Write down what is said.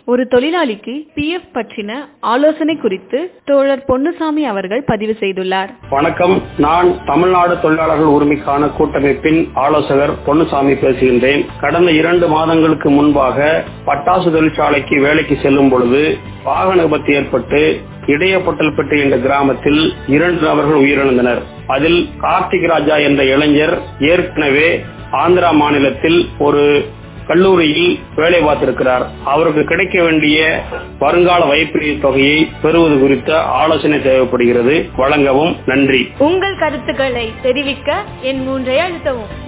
ஒரு தொழிலாளிக்கு பிஎஃப் பற்றின ஆலோசனை குறித்து தோழர் பொன்னுசாமி அவர்கள் பதிவு செய்துள்ளார் வணக்கம் நான் தமிழ்நாடு தொழிலாளர்கள் உரிமைக்கான கூட்டமைப்பின் ஆலோசகர் பொன்னுசாமி பேசுகின்றேன் கடந்த இரண்டு மாதங்களுக்கு முன்பாக பட்டாசு தொழிற்சாலைக்கு வேலைக்கு செல்லும் பொழுது வாகன விபத்து ஏற்பட்டு இடையப்பட்டல்பட்டு என்ற கிராமத்தில் இரண்டு நபர்கள் உயிரிழந்தனர் அதில் கார்த்திக் ராஜா என்ற இளைஞர் ஏற்கனவே ஆந்திரா மாநிலத்தில் ஒரு கல்லூரியில் வேலை பார்த்திருக்கிறார் அவருக்கு கிடைக்க வேண்டிய வருங்கால வைப்பிரிய தொகையை பெறுவது குறித்த ஆலோசனை தேவைப்படுகிறது வழங்கவும் நன்றி உங்கள் கருத்துக்களை தெரிவிக்க என் மூன்றை அழுத்தவும்